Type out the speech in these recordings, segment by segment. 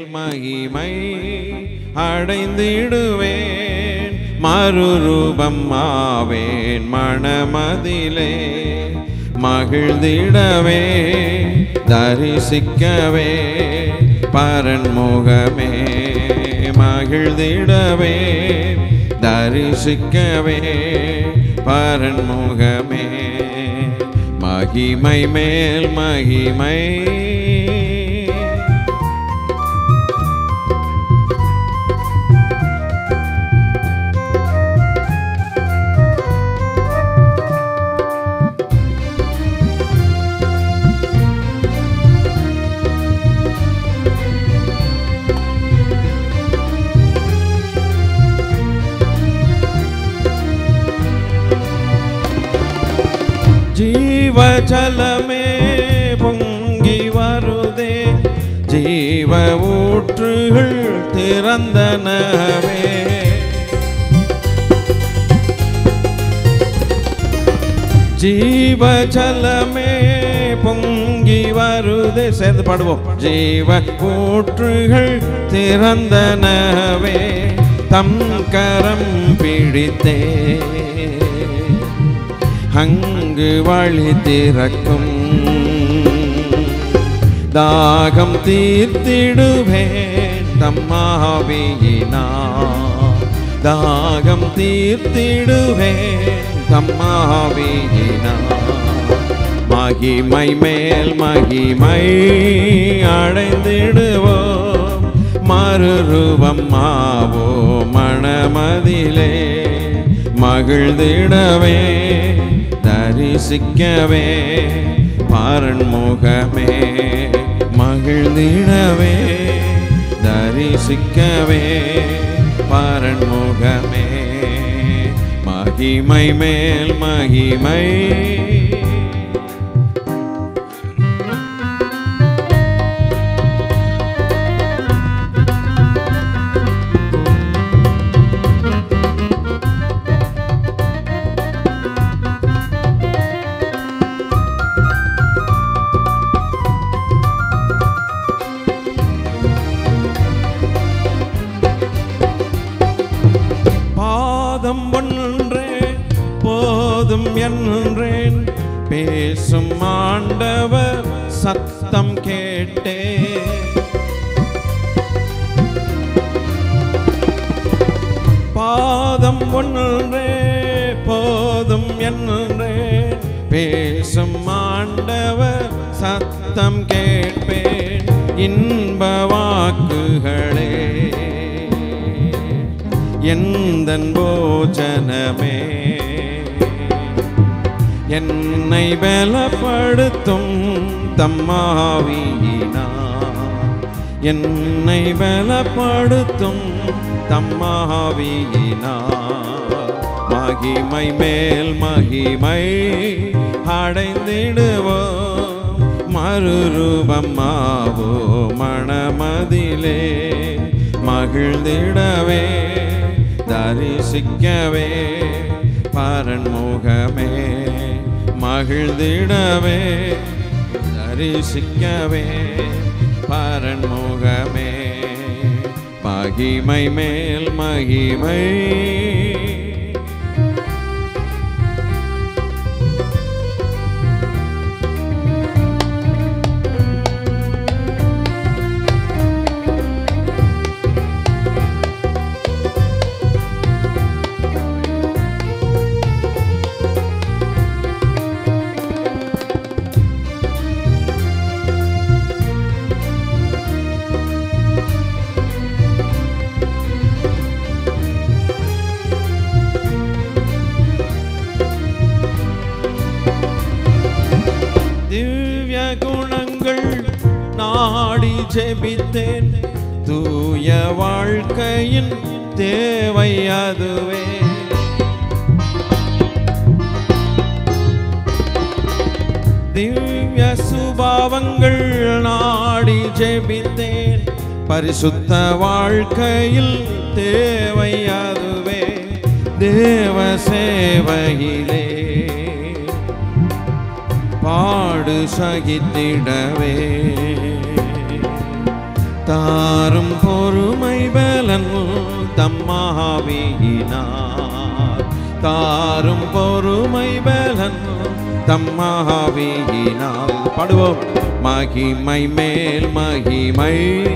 மகிமை அடைந்திடுவேன் மறுரூபம் ஆவேன் மணமதிலே மகிழ்ந்திடவே தரிசிக்கவே பரன்முகமே மகிழ்ந்திடவே தரிசிக்கவே பரன்முகமே மகிமை மேல் மகிமை ஜீவஜலமே பொங்கி வருதே ஜீவ ஊற்றுகள் திறந்தனவே ஜீவஜலமே பொங்கி வருதே சேர்ந்து பாடுவோம் ஜீவ ஊற்றுகள் திறந்தனவே தம் கரம் பிடித்தே அங்கு வழி திறக்கும் தாகம் தீர்த்திடுவேன் தம்மாவியினா தாகம் தீர்த்திடுவேன் தம்மாவியினா மகிமை மேல் மகிமை அடைந்திடுவோம் மறுரூபம் ஆவோ மணமதிலே மகிழ்ந்திடவே தரிசிக்கவே பாரன்முகமே மகிழ்ந்திடவே தரிசிக்கவே பாரன்முகமே மகிமை மேல் மகிமை பாதம் ஒன்றே போதும் என்றேன் பேசும் ஆண்டவர் சத்தம் கேட்டே பாதம் ஒன்றே போதும் என்றேன் பேசும் ஆண்டவர் சத்தம் கேட்பேன் இன்ப வாக்குகளே எந்தன் போஜனமே என்னை பலப்படுத்தும் தம்மாவியினா என்னை பலப்படுத்தும் தம்மாவியினா மகிமை மேல் மகிமை அடைந்திடுவோம் மறுரூபம் ஆவோ மணமதிலே மகிழ்ந்திடவே தரிசிக்கவே பரன்முகமே மகிழ்ந்திடவே தரிசிக்கவே பரன்முகமே மகிமை மேல் மகிமை திவ்ய குணங்கள் நாடி ஜெபித்தேன் தூய வாழ்க்கையின் தேவை அதுவே திவ்ய சுபாவங்கள் நாடி ஜெபித்தேன் பரிசுத்த வாழ்க்கையில் தேவை அதுவே தேவ சேவையிலே பாடு சகித்திடவே தாரும் பொறுமை பலன் தம்மாவியினார் தாரும் பொறுமை பலன் தம்மாவியினால் பாடுவோம் மகிமை மேல் மகிமை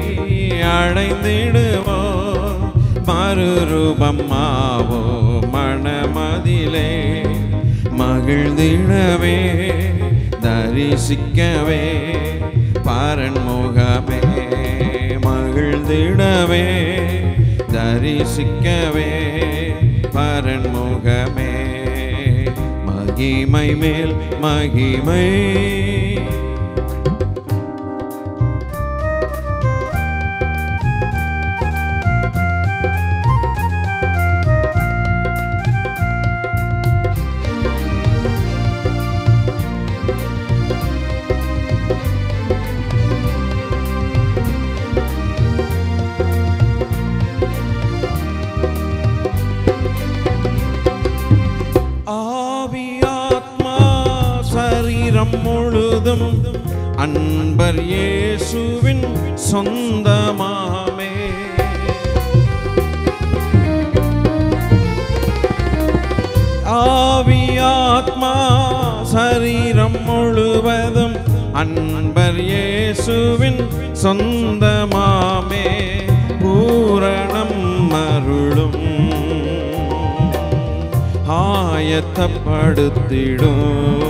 அடைந்திடுவோம் மறுரூபம் ஆவோ மணமதிலே மகிழ்ந்திடவே தரிசிக்கவே பரன்முகமே மகிழ்ந்திடவே தரிசிக்கவே பரன்முகமே மகிமை மேல் மகிமை ஆவியாத்மா சரீரம் முழுதும் அன்பர் இயேசுவின் சொந்தமாமே ஆவியாத்மா சரீரம் முழுவதும் அன்பர் இயேசுவின் சொந்தமாமே பூரணம் அருளும் ஆயத்தப்படுத்திடும்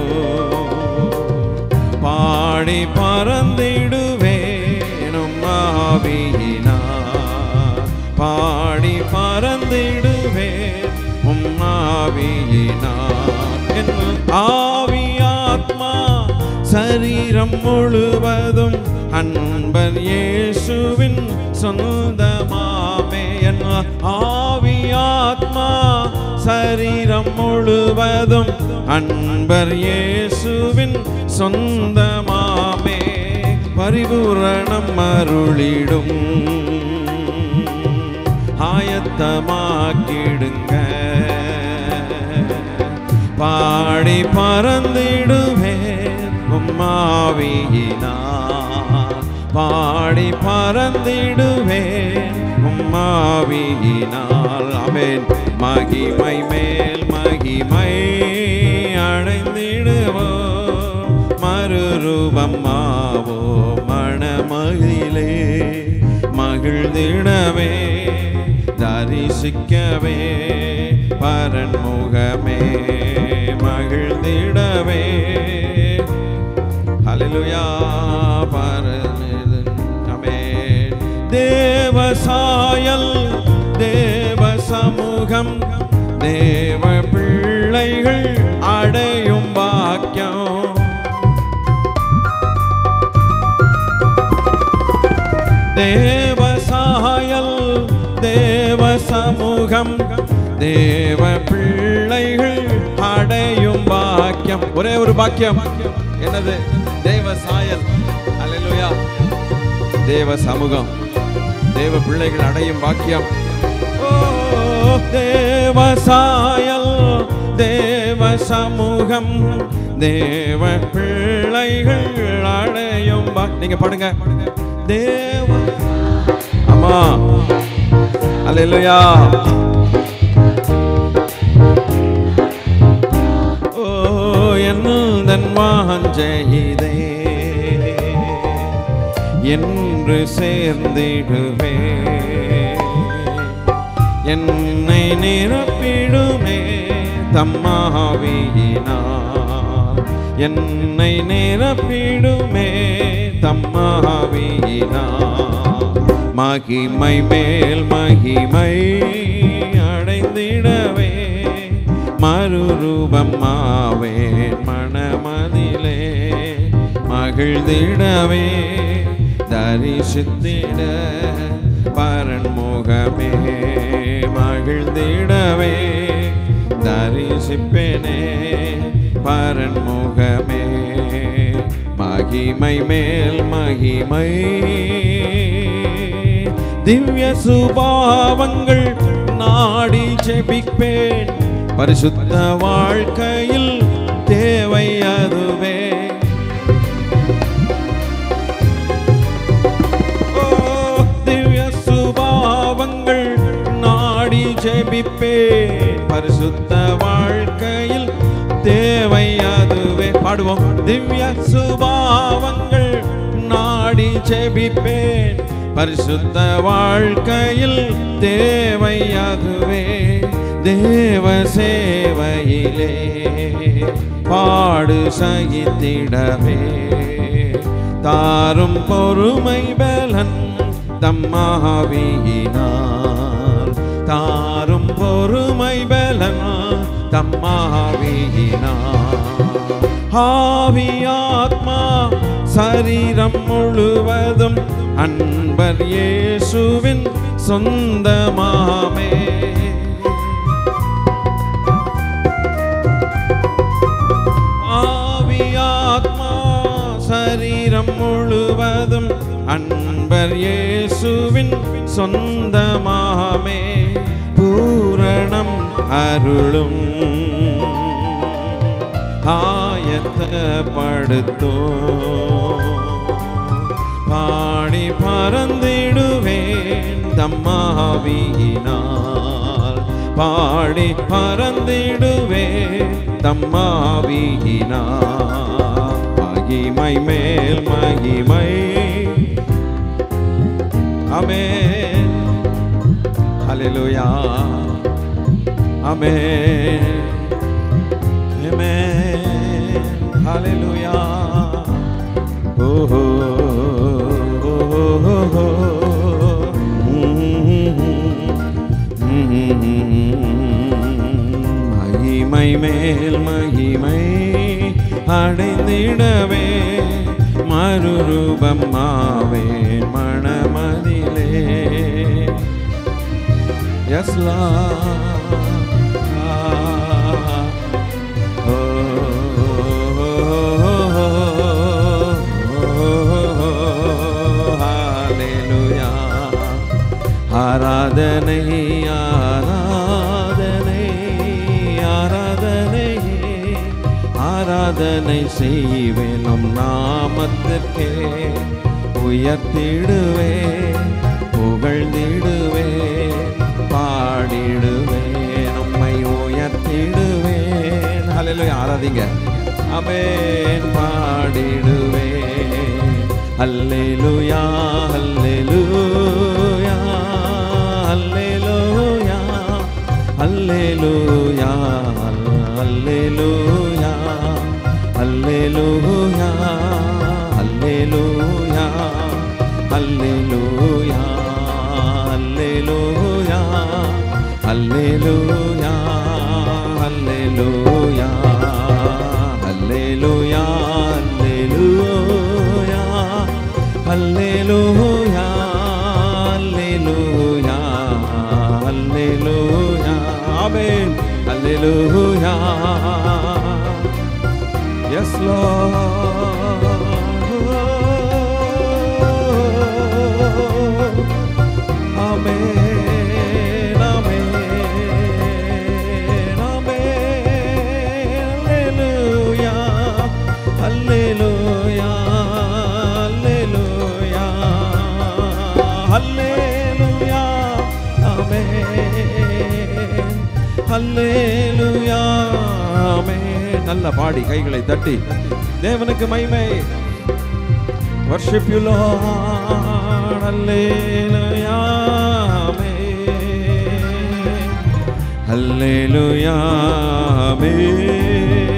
பாடி பறந்திடுவேனும் ஆவியினார் பாடி பறந்திடுவேன் உம் ஆவியினார் என் ஆவியாத்மா சரீரம் முழுவதும் அன்பர் இயேசுவின் சொந்தமாமே என் ஆவியாத்மா சரீரம் முழுவதும் அன்பர் இயேசுவின் சொந்தமாமே பரிபூரணம் அருளிடும் ஆயத்தமாக்கிடுங்க பாடி பறந்திடுவேன் உம்மாவியினார் பாடி பறந்திடுவேன் உம்மாவியினால் அமேன் மகிமை மேல் மகிமை அடைந்திடுவோம் மறுரூபம் ஆவோ மணமகிலே மகிழ்ந்திடவே தரிசிக்கவே பரன்முகமே மகிழ்ந்திடவே ஹalleluya பரமிது ஆமென் தேவசாயல் தேவ சமூகம் தேவ பிள்ளைகள் அடையும் பாக்கியம் தேவசாயல் தேவ சமூகம் தேவ பிள்ளைகள் அடையும் பாக்கியம் ஒரே ஒரு பாக்கியம் என்னது தேவ சாயல் அல்லேலூயா தேவ சமூகம் தேவ பிள்ளைகள் அடையும் பாக்கியம் ஓ தேவ சாயல் தேவ சமூகம் தேவ பிள்ளைகள் அடையும் பா- நீங்க பாடுங்க தேவ அம்மா அல்லேலூயா ஓ என்னன் வாஞ்செய்தே என்று சேர்ந்திடுவே என்னை நிரப்பிடுமே தம்மாவியினால் என்னை நிரப்பிடுமே தம்மாவியினால் மகிமை மேல் மகிமை அடைந்திடவே மறுரூபம் ஆவேன் மனமதிலே மகிழ்ந்திடவே தரிசித்திட பரன்முகமே மகிழ்ந்திடவே தரிசிப்பேனே பரன்முகமே மகிமை மேல் மகிமை திவ்ய சுபாவங்கள் நாடி ஜெபிப்பேன் பரிசுத்த வாழ்க்கையில் தேவை அதுவே ஓ, சுபாவங்கள் நாடி ஜெபிப்பேன் பரிசுத்த வாழ்க்கையில் தேவை அதுவே பாடுவோம் திவ்ய சுபாவங்கள் நாடி ஜெபிப்பேன் பரிசுத்த வாழ்க்கையில் தேவை அதுவே தேவ சேவையிலே பாடு சகித்திடவே தாரும் பொறுமை பலன் தம்மாவியினால் தாரும் பொறுமை பலன் தம்மாவியினால் ஆவியாத்மா சரீரம் முழுவதும் அன்பர் இயேசுவின் சொந்தமாமே ஆவியாத்மா சரீரம் முழுவதும் அன்பர் இயேசுவின் சொந்தமாமே பூரணம் அருளும் ஆயத்தப்படுத்தோ பாடி பறந்திடுவேன் தம்மாவியினால் பாடி பறந்திடுவேன் தம்மாவியினால் மகிமை மேல் மகிமை அமேன் ஹalleluya அமேன் Amen. Hallelujah. Oh, oh, oh, oh, oh. மகிமை மேல் மகிமை அடைந்திடவே மறுரூபம் ஆவேன் மணமதிலே எஸ் லா ஆராதனை ஆராதனை ஆராதனை ஆராதனை செய்வேனும் நாமத்திற்கே உயர்த்திடுவே புகழ்ந்திடுவே பாடிடுவேன் உம்மை உயர்த்திடுவேன் ஹalleluya ஆராதிங்க அமேன் பாடிடுவேன் அல்லேலூயா alleluia alleluia alleluia alleluia alleluia alleluia alleluia alleluia alleluia alleluia alleluia alleluia alleluia alleluia alleluia amen அல்லேலூயா எஸ் லார்ட் ஆமென் ஆமென் ஆமென் alleluia alleluia alleluia alleluia amen alleluia ஆமென் நல்ல பாடி கைகளை தட்டி தேவனுக்கு மகிமை worship you lord hallelujah amen hallelujah amen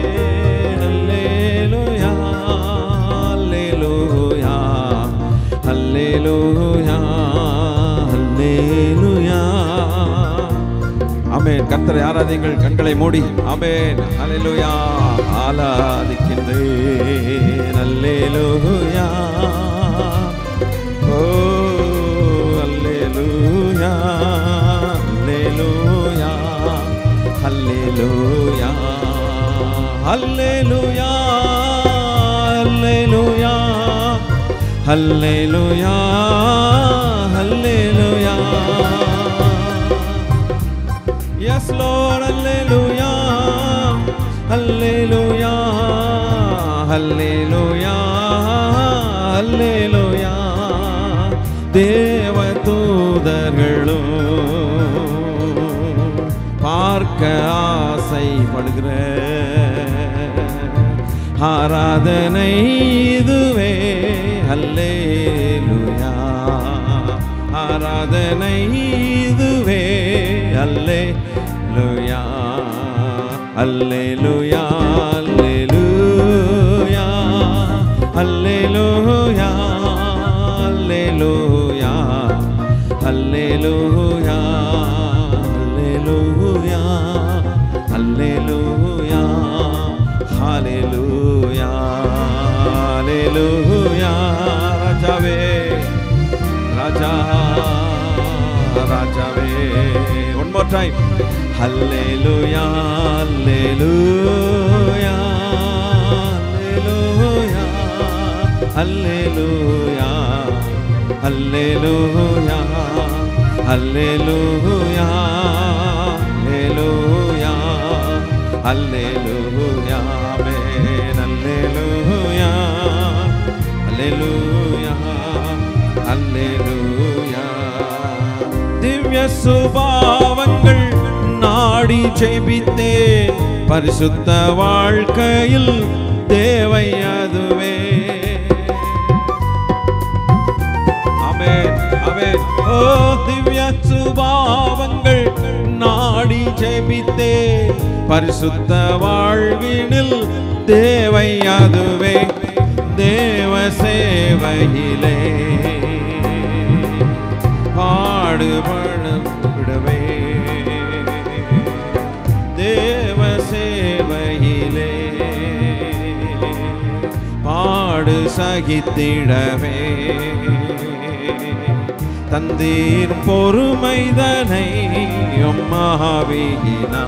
hallelujah hallelujah hallelujah hallelujah ஆமென் கர்த்தரை ஆராதிங்கள் கண்களை மூடி ஆமென் ஹalleluya ஆராதிக்கின்றேன் அல்லேலூயா ஓ அல்லேலூயா alleluia alleluia alleluia alleluia alleluia அல்லேலூயா Yes, Lord, hallelujah, hallelujah, hallelujah, hallelujah. தேவ ஆராதனை இதுவே அல்லேலூயா ஆராதனை இதுவே அல்லேலூயா alleluia alleluia alleluia alleluia alleluia alleluia அல்லேலூயா ஹalleluya ஹalleluya ராஜாவே ராஜா ராஜாவே one more time ஹalleluya ஹalleluya ஹalleluya ஹalleluya ஹalleluya ஹalleluya ஹalleluya ஆமென் ஹalleluya ஹalleluya ஹalleluya திவ்ய சுபாவங்கள் நாடி ஜெபித்தே பரிசுத்த வாழ்க்கையில் தேவை அதுவே ஆமென் ஆமென் ஓ திவ்ய சுபாவங்கள் நாடி ஜெபித்தே பரிசுத்த வாழ்வினில் தேவை அதுவே தேவ சேவையிலே பாடுபடவே தேவ சேவையிலே பாடு சகித்திடவே தந்தீர் பொறுமைதனை உம்மாவினா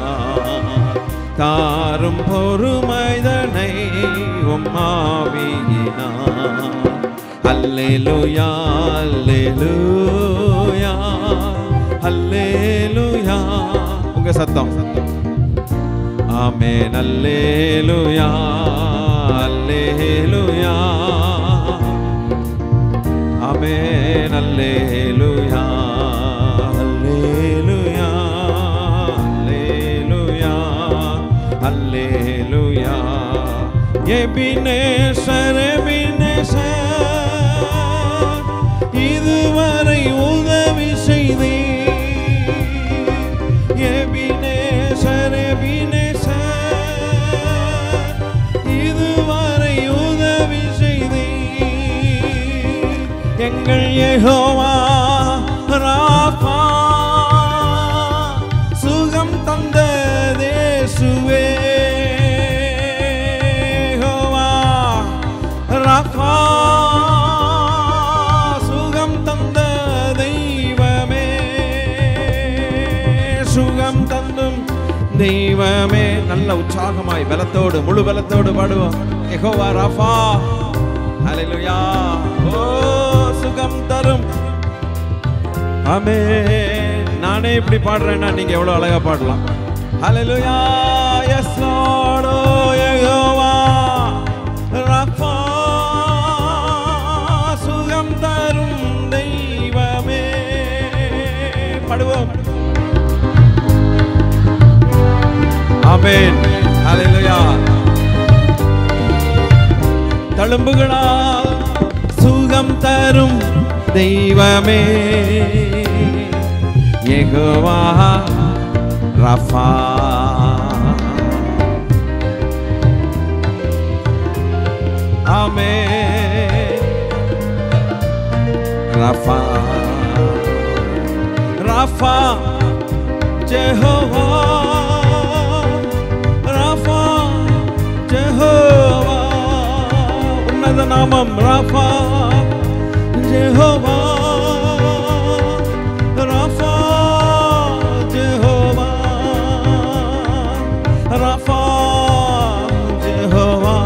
தாரும் பொறுமைதனை உம்மாவினா அல்லேலூயா அல்லேலூயா அல்லேலூயா உங்க சத்தம் ஆமென் alleluia alleluia amen alleluia alleluia alleluia அல்லேலூயா எபினேசர் எபினேசர் இதுவரை உதவி செய்தே எபினேசர் எபினேசர் இதுவரை உதவி செய்தே எங்கள் யெகோவா ராபா சுகம் தந்த தேசுவே யெகோவா ராபா சுகம் தந்த தெய்வமே சுகம் தந்தும் தெய்வமே நல்ல உற்சாகமாய் பலத்தோடு முழு பலத்தோடு பாடுவோம் யெகோவா ராஃபா ஹalleluya ஓ சுகம் தரும் ஆமே நானே இப்படி பாடுறேன்னா நீங்க எவ்வளவு அழகா பாடலாம் hallelujah yes Lord oh Jehovah Rapha சுகம் தரும் தெய்வமே பாடுவோம் ஆமென் ஹalleluya தழும்புகளால் சுகம் தரும் தெய்வமே Jehovah Rapha amen Rapha Rapha Jehovah Rapha Jehovah உன்னத நாமம் Rapha Jehovah Rapha Jehovah Rapha Jehovah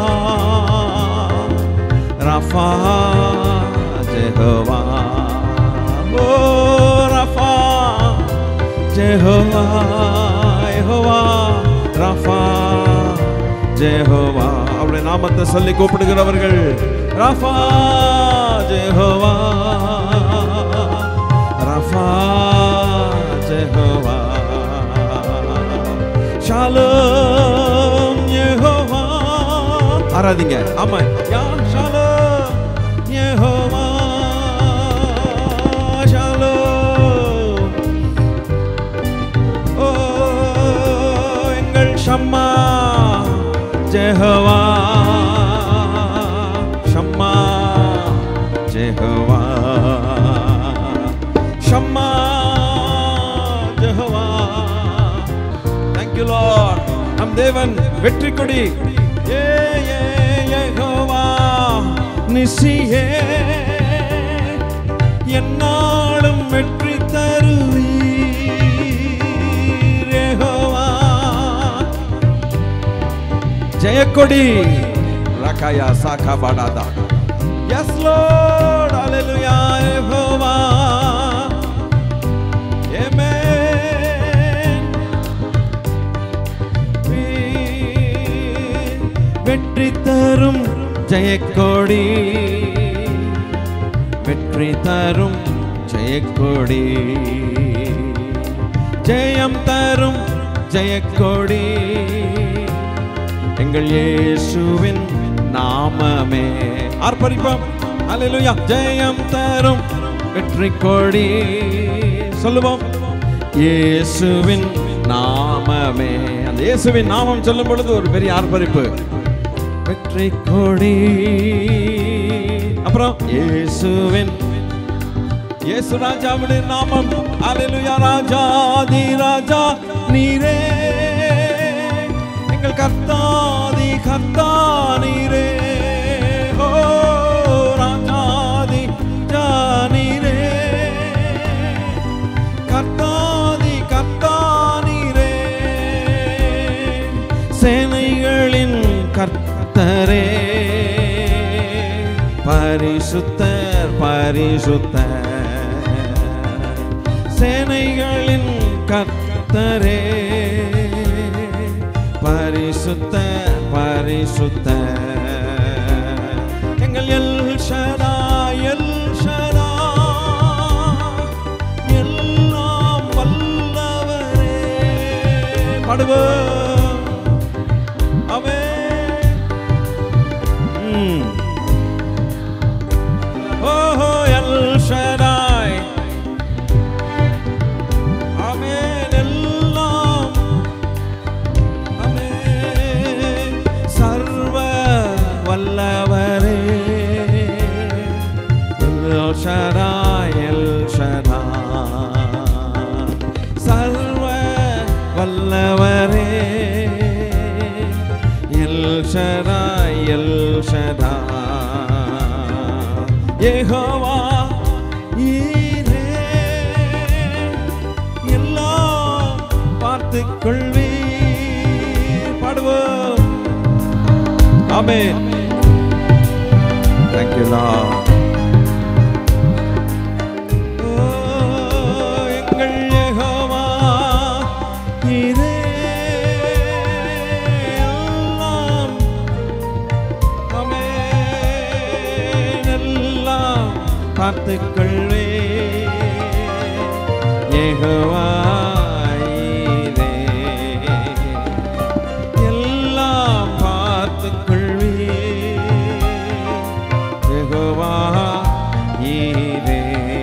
Rapha Jehovah oh Rapha Jehovah Jehovah Rapha Jehovah அவருடைய நாமத்தை சொல்லி கூப்பிடுகிறவர்கள் Rapha Jehovah Rapha Jehovah Shalom Jehovah மாறாதீங்க ஆமா யா ஷாலோம் யெகோவா ஷாலோம் ஓ எங்கள் ஷம்மா ஜெகவா ஷம்மா ஜெகவா ஷம்மா ஜெகவா தேங்க்யூ லார்ட் நம் தேவன் வெற்றி கொடி ஏ ஏ யெகோவா நிசியே என்னாலும் வெற்றி தருவீர் யெகோவா ஜெயக்கொடி ரகாயா சாகா பாடாதா yes Lord hallelujah Jehovah amen வெற்றி தரும் ஜெயக்கொடி வெற்றி தரும் ஜெயக்கொடி ஜெயம் தரும் ஜெயக்கொடி எங்கள் இயேசுவின் நாமமே ஆர்ப்பரிப்போம் அல்லேலூயா ஜெயம் தரும் வெற்றி கொடி சொல்லுவோம் இயேசுவின் நாமமே அந்த இயேசுவின் நாமம் சொல்லும் பொழுது ஒரு பெரிய ஆர்ப்பரிப்பு வெற்றி கொடி அப்புறம் இயேசுவின் இயேசு ராஜாவுடைய நாமம் அல்லேலூயா ராஜாதி ராஜா நீரே எங்கள் கர்த்தாதி கர்த்தா நீரே ஓ ராஜாதி ஜா நீரே கர்த்தாதி கர்த்தா நீரே சேனைகளின் கர்த்தரே பரிசுத்தர் பரிசுத்தர் சேனைகளின் கர்த்தரே பரிசுத்த பரிசுத்த எங்கள் எல் ஷரா எல் ஷரா எல்லாம் வல்லவரே பாடுவோம் அவே ம் ஓஹோ எல் ஷராய் ஆமென் எல்லாம் ஆமென் சர்வ வல்லவரே எல் ஷராய் எல் ஷராய் சர்வ வல்லவரே El Shaddai El Shaddai Jehovah Jireh எல்லாம் பார்த்துக் கொள்வீர் பாடுவோம் ஆமென் Thank you Lord ஓ, எங்கள் யெகோவா நீரே எல்லாம் ஆமென் எல்லாம் பார்த்துக் கொள்வே யெகோவா நீரே எல்லாம் பார்த்துக் கொள்வே யெகோவா நீரே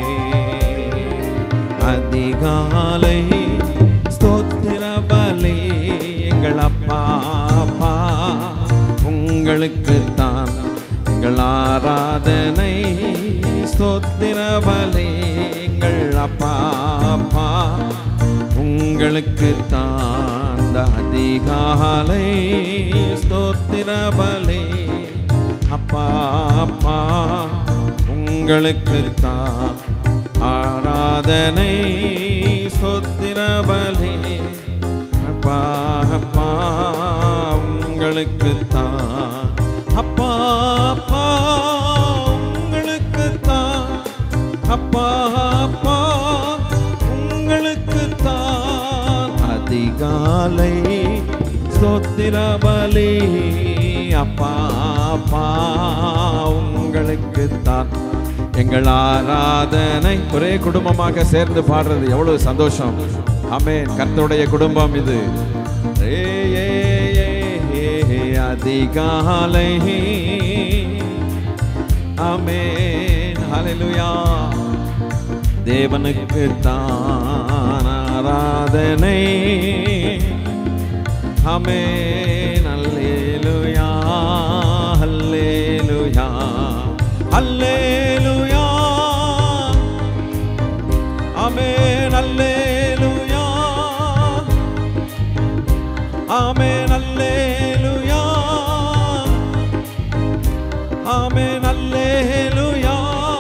அதிகாலை ஸ்தோத்திர பலி எங்கள் அப்பா அப்பா உங்களுக்கு தான் எங்கள் ஆராதனை ஸ்தோத்திர பலி எங்கள் அப்பா அப்பா உங்களுக்கு தான் இந்த அதிகாலை ஸ்தோத்திர பலி அப்பா அப்பா உங்களுக்கு தான் ஆராதனை சொத்திர பலி அப்பா அப்பா உங்களுக்கு தான் அப்பா அப்பா உங்களுக்கு தான் அப்பா அப்பா உங்களுக்கு தான் அதிகாலை சொத்திர பலி அப்பா அப்பா உங்களுக்கு தான் எங்கள் ஆராதனை ஒரே குடும்பமாக சேர்ந்து பாடுறது எவ்வளவு சந்தோஷம் ஆமென் கர்த்தருடைய குடும்பம் இது ஏ, ஏ, ஏ, ஏ, ஏ, அதிகாலை ஆமென் ஹalleluya தேவனுக்கு தான் ஆராதனை amen alleluia alleluia alleluia amen alleluia amen alleluia amen alleluia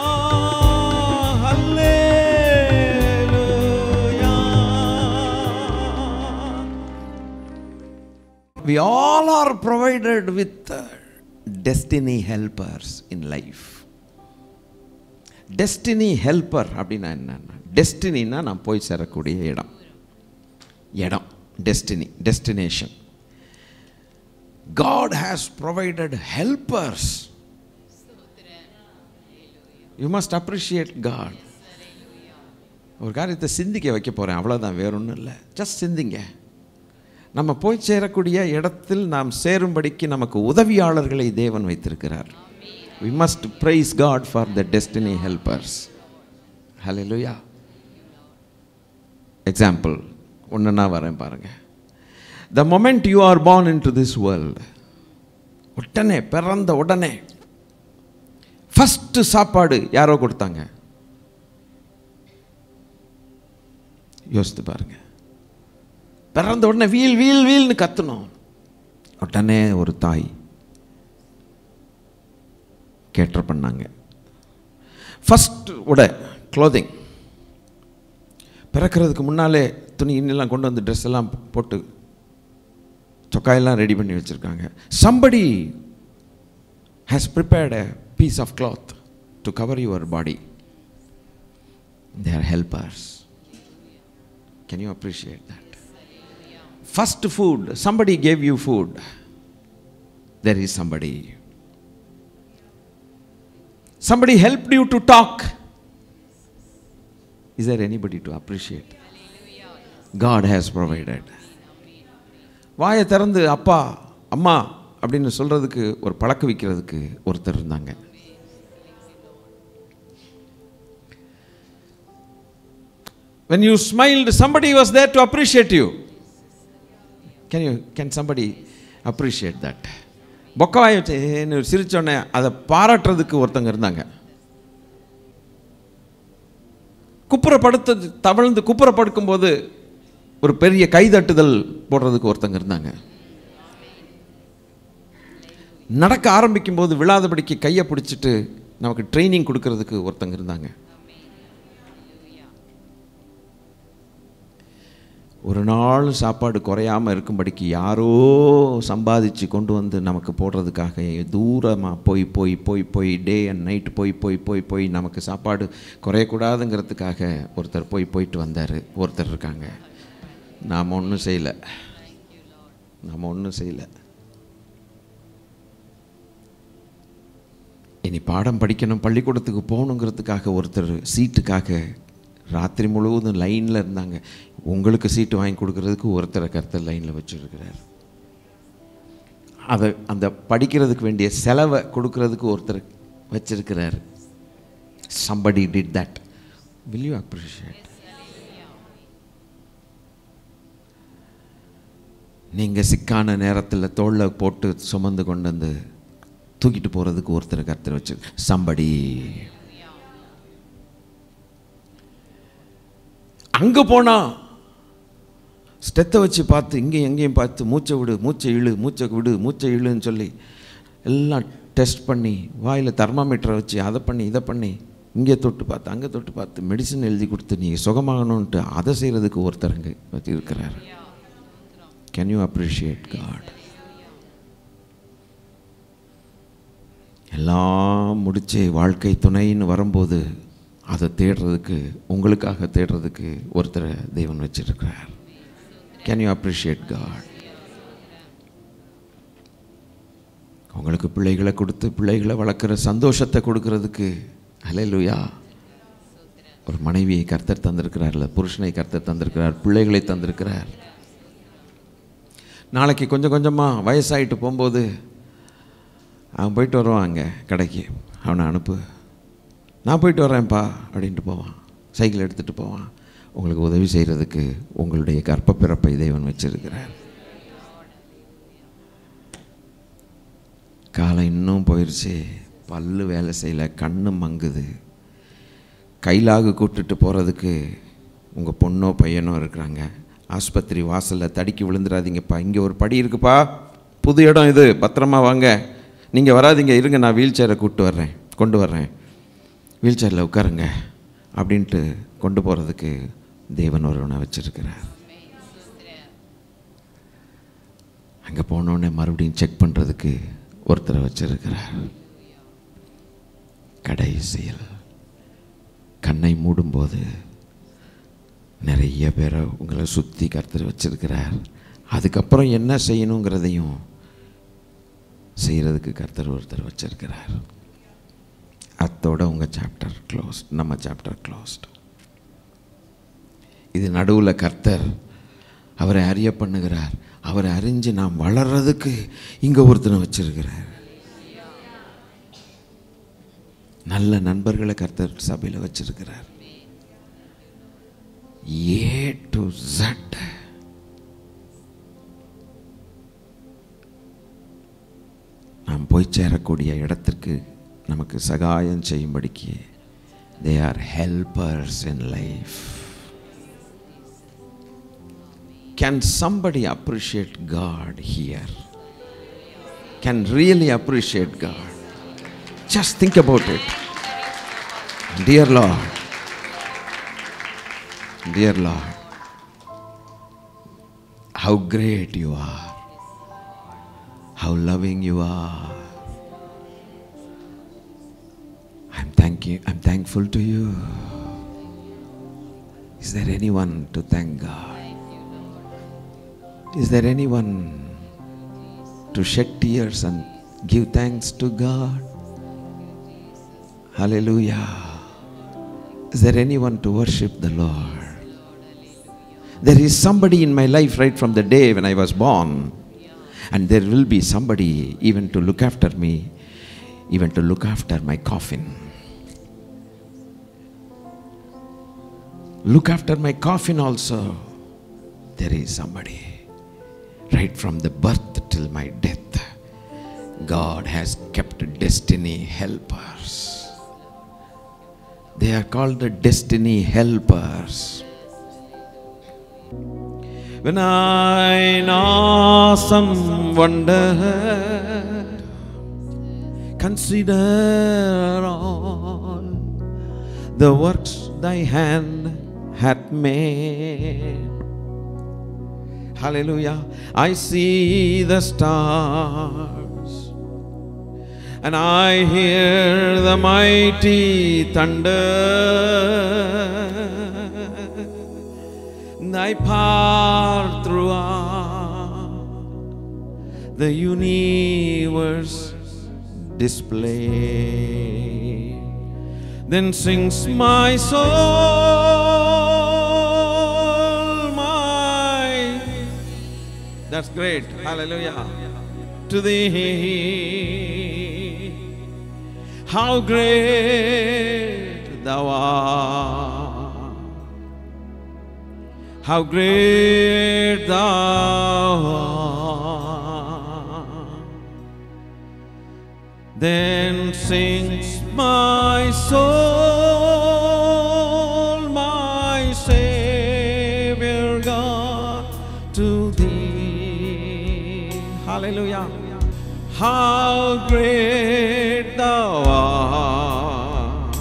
alleluia We all are provided with uh, destiny helpers in life. Destiny helper அப்படின்னா என்னன்னா டெஸ்டினின்னா நான் போய் சேரக்கூடிய இடம் இடம் destiny destination God has provided helpers. You must appreciate God ஒரு காரியத்தை சிந்திக்க வைக்க போகிறேன் அவ்வளோதான் வேற ஒன்றும் இல்லை ஜஸ்ட் சிந்திங்க நம்ம போய் சேரக்கூடிய இடத்தில் நாம் சேரும்படிக்கு நமக்கு உதவியாளர்களை தேவன் வைத்திருக்கிறார் we must praise God for the destiny helpers hallelujah example ஒன்றுனா வரேன் பாருங்க the moment you are born into this world உடனே பிறந்த உடனே ஃபஸ்ட்டு சாப்பாடு யாரோ கொடுத்தாங்க யோசித்து பாருங்க பிறந்த உடனே வீல் வீல் வீல்னு கத்தணும் உடனே ஒரு தாய் கேட்டர் பண்ணாங்க ஃபஸ்ட் உடை க்ளோதிங் பிறக்கிறதுக்கு முன்னாலே துணி இன்னெல்லாம் கொண்டு வந்து ட்ரெஸ் எல்லாம் போட்டு சொக்காயெல்லாம் ரெடி பண்ணி வச்சுருக்காங்க somebody has prepared a piece of cloth to cover your body. They are helpers. Can you appreciate that? First food, somebody gave you food. There is somebody. Somebody helped you to talk. Is there anybody to appreciate? God has provided. வாயை திறந்து அப்பா அம்மா அப்படின்னு சொல்றதுக்கு ஒரு பழக்க வைக்கிறதுக்கு ஒருத்தர் இருந்தாங்க when you smiled somebody was there to appreciate you can you can somebody appreciate that பொக்கவாய் வச்சு ஏன்னு சிரிச்சோடனே அதை பாராட்டுறதுக்கு ஒருத்தங்க இருந்தாங்க குப்புற படுத்து தவழ்ந்து குப்புற படுக்கும்போது ஒரு பெரிய கைதட்டுதல் போடுறதுக்கு ஒருத்தங்க இருந்தாங்க நடக்க ஆரம்பிக்கும் போது விழாதபடிக்கு கையை பிடிச்சிட்டு நமக்கு ட்ரைனிங் கொடுக்கறதுக்கு ஒருத்தங்க இருந்தாங்க ஒரு நாள் சாப்பாடு குறையாமல் இருக்கும்படிக்கு யாரோ சம்பாதிச்சு கொண்டு வந்து நமக்கு போடுறதுக்காக தூரமாக போய் போய் போய் போய் டே அண்ட் நைட் போய் போய் போய் போய் நமக்கு சாப்பாடு குறையக்கூடாதுங்கிறதுக்காக ஒருத்தர் போய் போயிட்டு வந்தார் ஒருத்தர் இருக்காங்க நாம் ஒன்றும் செய்யலை நாம் ஒன்றும் செய்யலை இனி பாடம் படிக்கணும் பள்ளிக்கூடத்துக்கு போகணுங்கிறதுக்காக ஒருத்தர் சீட்டுக்காக ராத்திரி முழுவதும் லைனில் இருந்தாங்க உங்களுக்கு சீட்டு வாங்கி கொடுக்கறதுக்கு ஒருத்தரை கருத்தர் லைனில் வச்சுருக்கிறார் அதை அந்த படிக்கிறதுக்கு வேண்டிய செலவை கொடுக்கறதுக்கு ஒருத்தர் வச்சிருக்கிறார் somebody did that will you appreciate நீங்கள் சிக்கான நேரத்தில் தோளில் போட்டு சுமந்து கொண்டு வந்து தூக்கிட்டு போகிறதுக்கு ஒருத்தர் கருத்தர் வச்சு சம்படி அங்கே போனால் ஸ்டெத்தை வச்சு பார்த்து இங்கேயும் எங்கேயும் பார்த்து மூச்சை விடு மூச்சை இழு மூச்சை விடு மூச்சை இழுன்னு சொல்லி எல்லாம் டெஸ்ட் பண்ணி வாயில் தெர்மாமீட்டரை வச்சு அதை பண்ணி இதை பண்ணி இங்கே தொட்டு பார்த்து அங்கே தொட்டு பார்த்து மெடிசன் எழுதி கொடுத்து நீங்கள் சுகமாகணுன்ட்டு அதை செய்கிறதுக்கு ஒருத்தர் அங்கே வச்சு இருக்கிறார் கேன் யூ அப்ரிஷியேட் காட் எல்லாம் முடிச்சு வாழ்க்கை துணைன்னு வரும்போது அதை தேடுறதுக்கு உங்களுக்காக தேடுறதுக்கு ஒருத்தரை தேவன் வச்சிருக்கிறார் கேன் யூ அப்ரிஷியேட் காட் உங்களுக்கு பிள்ளைகளை கொடுத்து பிள்ளைகளை வளர்க்குற சந்தோஷத்தை கொடுக்கறதுக்கு அலையலுயா ஒரு மனைவியை கர்த்தர் தந்திருக்கிறார்ல புருஷனை கர்த்தர் தந்திருக்கிறார் பிள்ளைகளை தந்திருக்கிறார் நாளைக்கு கொஞ்சம் கொஞ்சமாக வயசாயிட்டு போகும்போது அவன் போயிட்டு வருவான் அங்கே கடைக்கு அவனை அனுப்பு நான் போயிட்டு வரேன்ப்பா அப்படின்ட்டு போவான் சைக்கிள் எடுத்துகிட்டு போவான் உங்களுக்கு உதவி செய்கிறதுக்கு உங்களுடைய கர்ப்ப பிறப்பை தேவன் வச்சிருக்கிறார் காலம் இன்னும் போயிடுச்சு பல்லு வேலை செய்யல கண்ணு மங்குது கைலாகு கூட்டுட்டு போகிறதுக்கு உங்கள் பொண்ணோ பையனோ இருக்கிறாங்க ஆஸ்பத்திரி வாசலில் தடுக்கி விழுந்துடாதீங்கப்பா இங்கே ஒரு படி இருக்குப்பா புது இடம் இது பத்திரமா வாங்க நீங்கள் வராதீங்க இருங்க நான் வீல் சேரை கூப்பிட்டு வர்றேன் கொண்டு வர்றேன் வீல் சேரில் உட்காருங்க அப்படின்ட்டு கொண்டு போகிறதுக்கு தேவன் ஒருவனை வச்சிருக்கிறார் அங்கே போனோடனே மறுபடியும் செக் பண்ணுறதுக்கு ஒருத்தரை வச்சிருக்கிறார் கடைசியில் கண்ணை மூடும்போது நிறைய பேரை உங்களை சுற்றி கர்த்தர் வச்சிருக்கிறார் அதுக்கப்புறம் என்ன செய்யணுங்கிறதையும் செய்கிறதுக்கு கர்த்தர் ஒருத்தர் வச்சிருக்கிறார் அத்தோட உங்கள் சாப்டர் க்ளோஸ் நம்ம சாப்டர் க்ளோஸ்ட் இது நடுவில் கர்த்தர் அவரை அறிய பண்ணுகிறார் அவரை அறிஞ்சு நாம் வளர்றதுக்கு இங்கே ஒருத்தனை வச்சிருக்கிறார் நல்ல நண்பர்களை கர்த்தர் சபையில் வச்சிருக்கிறார் ஏ டு ஜட் நாம் போய் சேரக்கூடிய இடத்திற்கு நமக்கு சகாயம் செய்யும்படிக்கு they are helpers in life can somebody appreciate God here can really appreciate God just think about it dear Lord Dear Lord, how great you are, how loving you are. I'm thanking I'm thankful to you. Is there anyone to thank God? Is there anyone to shed tears and give thanks to God? Hallelujah. Is there anyone to worship the Lord? There is somebody in my life right from the day when I was born. And there will be somebody even to look after me, even to look after my coffin. Look after my coffin also. There is somebody. Right from the birth till my death, God has kept destiny helpers. They are called the destiny helpers. When I in awesome wonder consider all the works thy hand hath made. Hallelujah. I see the stars and I hear the mighty thunder. Thy power throughout the universe display. Then sings my soul, my. That's great. Hallelujah. To thee. How great thou art. How great thou art. Then sings my soul, my Savior God, to thee. Hallelujah. How great thou art.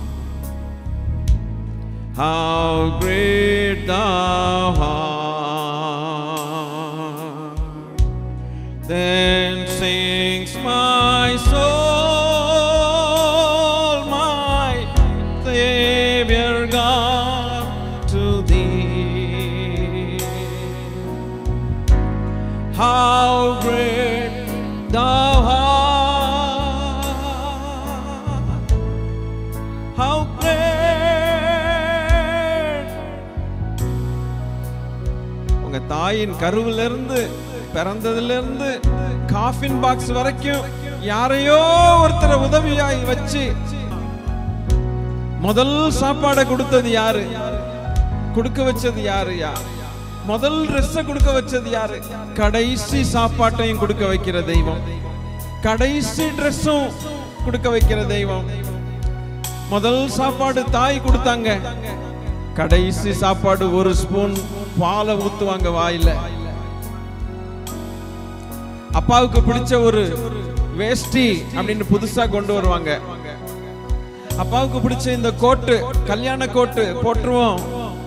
How great thou art. Then sings my soul, my Savior God, to thee. How great thou art. How great உங்க தாயின் கருவிலிருந்து பிறந்ததுல இருந்து caffeine box வரைக்கும் யாரையோ ஒருத்தரை உதவியாய் வச்சு முதல் சாப்பாடை கொடுத்தது யாரு கொடுக்க வச்சது யாரு யா முதல் ட்ரெஸ்ஸை கொடுக்க வச்சது யாரு கடைசி சாப்பாட்டையும் கொடுக்க வைக்கிற தெய்வம் கடைசி ட்ரெஸ்ஸும் கொடுக்க வைக்கிற தெய்வம் முதல் சாப்பாடு தாய் கொடுத்தாங்க கடைசி சாப்பாடு ஒரு ஸ்பூன் பாலை ஊத்துவாங்க வாயில அப்பாவுக்கு பிடிச்ச ஒரு வேஷ்டி அப்படின்னு புதுசா கொண்டு வருவாங்க அப்பாவுக்கு பிடிச்ச இந்த கோட்டு கல்யாண கோட்டு போட்டுருவோம்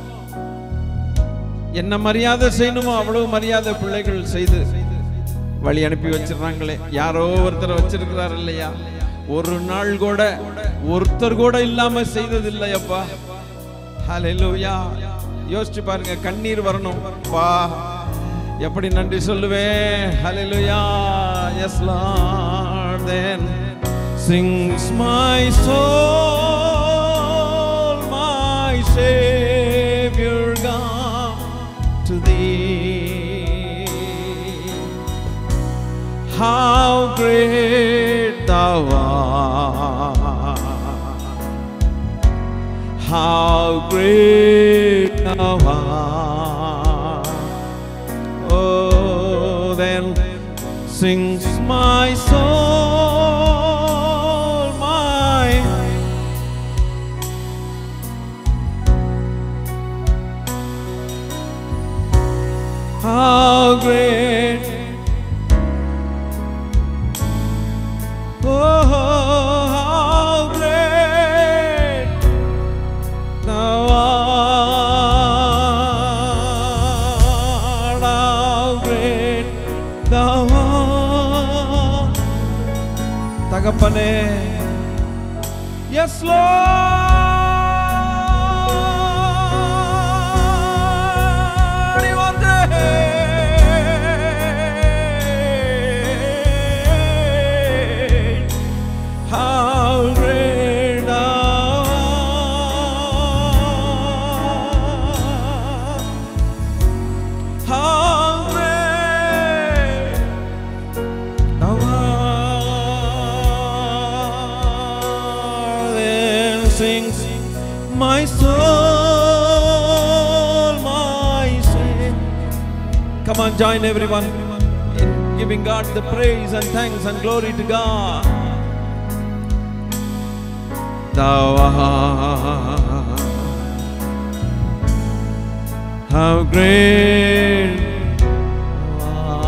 என்ன மரியாதை செய்யணுமோ அவ்வளவு மரியாதை பிள்ளைகள் செய்து வழி அனுப்பி வச்சிடுறாங்களே யாரோ ஒருத்தர் வச்சிருக்கிறார் இல்லையா ஒரு நாள் கூட ஒருத்தர் கூட இல்லாம செய்தது இல்லையப்பா ஹalleluya யோசிச்சு பாருங்க கண்ணீர் வரணும் பா எப்படி நன்றி சொல்லுவேன் hallelujah yes Lord then sings my soul my savior God to thee how great thou art how great thou art oh then sings my soul my how great oh how great thou art how great thou art தகப்பனே yes Lord, you are great. How great thou art. How great thou art. Then sings my soul, my sin. Come on, join everyone in giving God the praise and thanks and glory to God. Thou art how great thou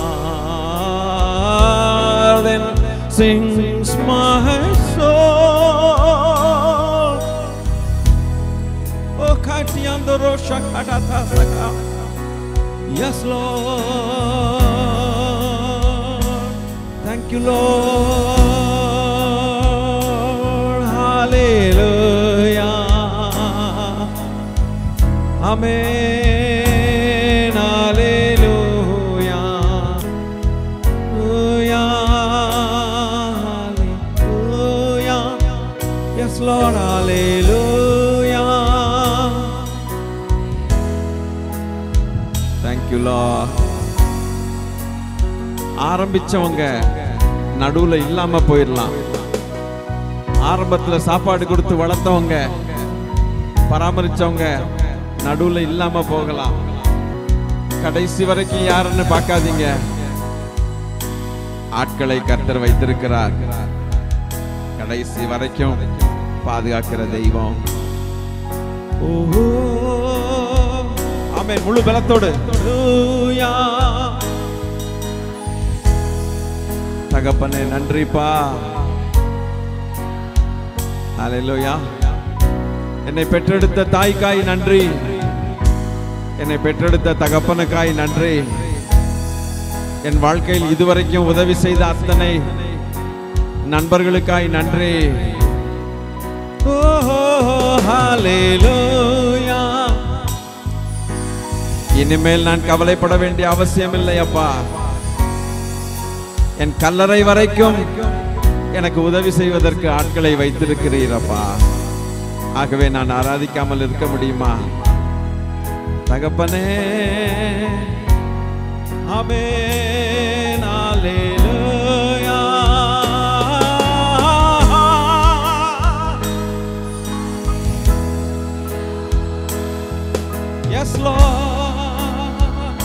art. Then sings my soul. Oh, Katiando Rosha Katata Saka. Yes, Lord. Thank you, Lord. Hallelujah. Amen. Hallelujah. Hallelujah. Yes, Lord. Hallelujah. Thank you, Lord. ஆரம்பிச்சவங்க நடுவுல இல்லாம போயிடலாம் ஆரம்பத்துல சாப்பாடு கொடுத்து வளர்த்தவங்க பராமரிச்சவங்க நடுவுல இல்லாம போகலாம் கடைசி வரைக்கும் யாருன்னு பார்க்காதீங்க ஆட்களை கர்த்தர் வைத்திருக்கிறார் கடைசி வரைக்கும் பாதுகாக்கிற தெய்வம் ஓஹோ ஆமென் முழு பலத்தோடு ஹalleluya. தகப்பனே நன்றிப்பா ஹalleluya என்னை பெற்றெடுத்த தாய்க்காய் நன்றி என்னை பெற்றெடுத்த தகப்பனுக்காய் நன்றி என் வாழ்க்கையில் இதுவரைக்கும் உதவி செய்த அத்தனை நண்பர்களுக்காய் நன்றி ஓஹோ, ஹalleluya. இனிமேல் நான் கவலைப்பட வேண்டிய அவசியம் இல்லை அப்பா என் கல்லறை வரைக்கும் எனக்கு உதவி செய்வதற்கு ஆட்களை வைத்திருக்கிறீரப்பா ஆகவே நான் ஆராதிக்காமல் இருக்க முடியுமா தகப்பனே Amen. Hallelujah. Yes, Lord.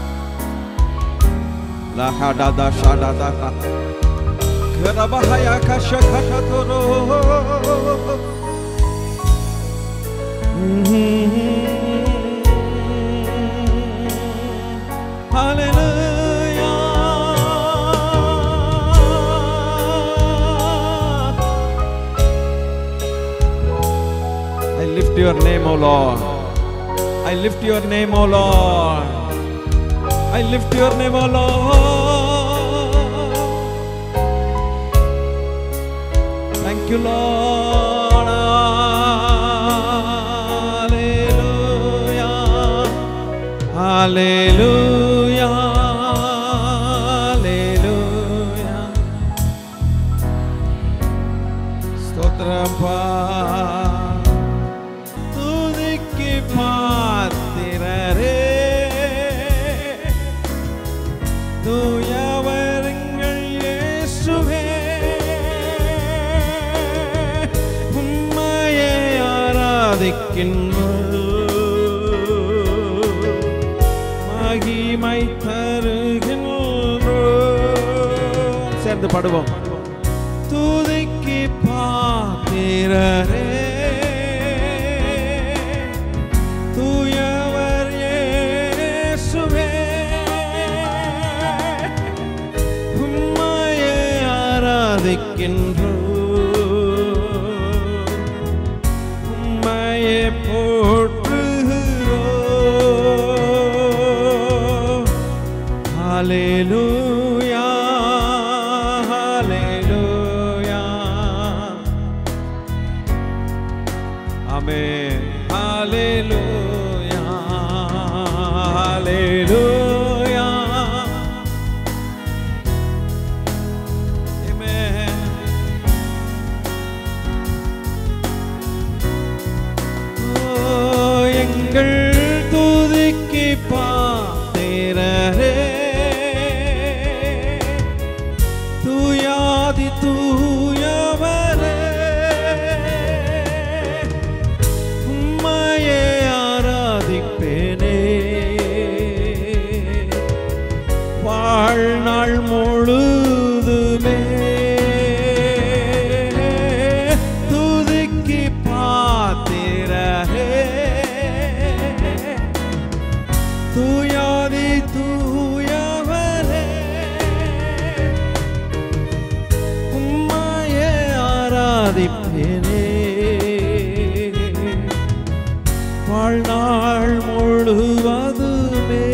La hada da shada da da. Kerabahaya kasha kasha toro. Hallelujah. I lift your name, O Lord. I lift your name, O Lord. I lift your name, O Lord. Thank you, Lord. Hallelujah. Hallelujah. Hallelujah. ஸ்தோத்திரப்பா துதிக்கு பாத்திரரே தூயவருங்கள் இயேசுவே உம்மையே ஆராதிக்கின்றோம் மகிமை தருகின்றோம் சேர்ந்து பாடுவோம் துதிக்கு பாத்திரரே தூயவர் இயேசுவே உம்மையே ஆராதிக்கின்றோம் உம்மையே போற்றுகிறோம் Hallelujah, hallelujah. Amen. Hallelujah, hallelujah. Amen. ஓ, எங்கள் துதிக்கு பாத்திரரே தூயாதி தூயவரே உம்மையே ஆராதிப்பேனே வாழ்நாள் முழுதுமே துதிக்கு பாத்திரரே தூயாதி தூயவரே உம்மையே ஆராதிப்பேனே வாழ்நாள் முழுவதுமே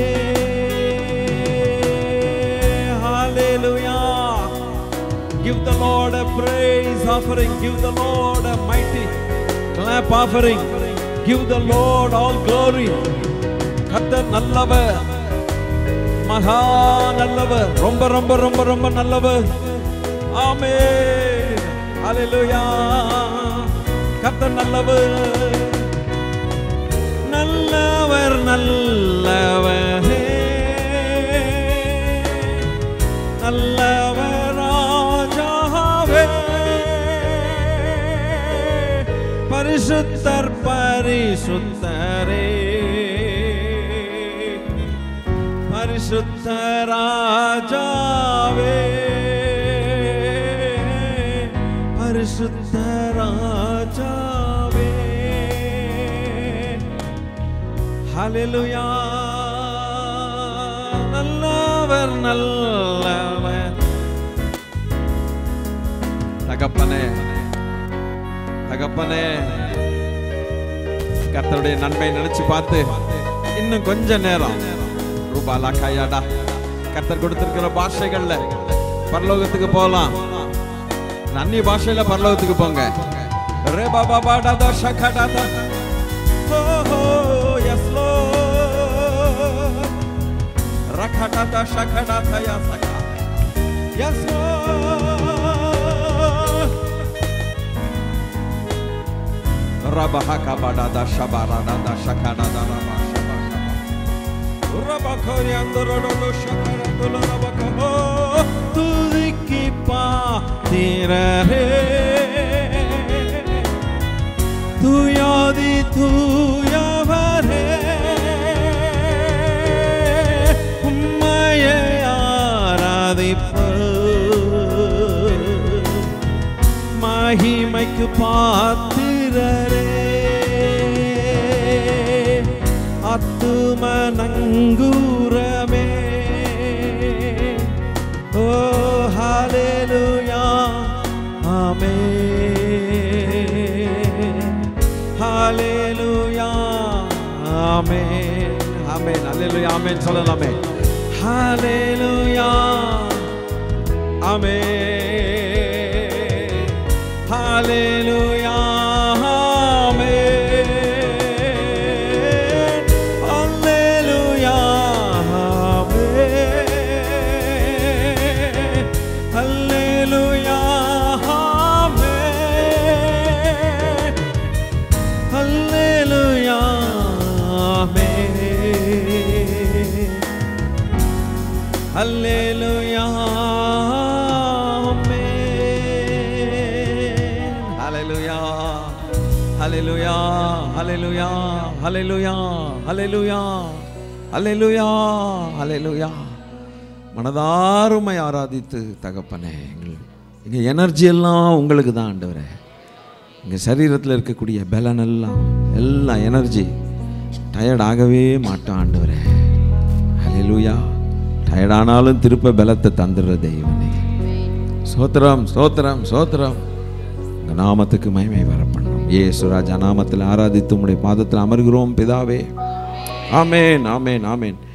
Hallelujah. Give the Lord a praise offering. Give the Lord a mighty clap offering. Give the Lord all glory. கர்த்தர் நல்லவர் மகா நல்லவர் ரொம்ப ரொம்ப ரொம்ப ரொம்ப நல்லவர் ஆமே ஹalleluya கர்த்தர் நல்லவர் நல்லவர் நல்லவரே நல்லவர் ராஜாவே பரிசுத்தர் பரிசுத்தரே பரிசுத்த ராஜாவே பரிசுத்த ராஜாவே ஹalleluya நல்லவர் நல்லவர் தகப்பனே தகப்பனே கர்த்தருடைய நன்மை நினைச்சு பார்த்து இன்னும் கொஞ்ச நேரம் ரூபாலா கையாடா கர்த்தர் கொடுத்திருக்கிற பாஷைகள்ல பரலோகத்துக்கு போகலாம் அந்நிய பாஷையில பரலோகத்துக்கு போங்க ரே பாபா பாடா தா ஷகடா தா ஹோ ஹோ எஸ் லோ ரகடா தா ஷகடா தா யா சகா எஸ் லோ Rabahaka badada shabarada da shakada da raba shaba shaba. துதிக்கு பாத்திரரே துயாதி தூயவரே உம்மையை ஆராதிப்பு மகிமைக்கு பாத்திரரே அத்தும நங்கூரமே ஓ ஹalleluya ஆமே ஹalleluya ஆமே ஆமென் ஹalleluya ஆமென் சொல்லலாமே ஹalleluya ஆமென் ஹalleluya ஆமென் ஹalleluya ஆமென் ஹalleluya ஆமென் ஹalleluya ஆமென் ஹalleluya ஆமென் ஹalleluya ஹalleluya ஹalleluya ஹalleluya ஹalleluya ஹalleluya ஹalleluya மனதாருமை ஆராதித்து தகப்பனே எங்கள் எங்கள் எனர்ஜி எல்லாம் உங்களுக்கு தான் ஆண்டவரே எங்கள் சரீரத்தில் இருக்கக்கூடிய பலன் எல்லாம் எல்லாம் எனர்ஜி டயர்ட் ஆகவே மாட்டோம் ஆண்டவரே ஹalleluya டயர்ட் ஆனாலும் திருப்ப பலத்தை தந்துடுற தெய்வனே சோத்திரம் சோத்திரம் சோத்திரம் உங்க நாமத்துக்கு மகிமை வர பண்ணும் ஏசுராஜா நாமத்தில் ஆராதித்து உம்முடைய பாதத்தில் அமர்கிறோம் பிதாவே ஆமேன் ஆமேன் ஆமேன்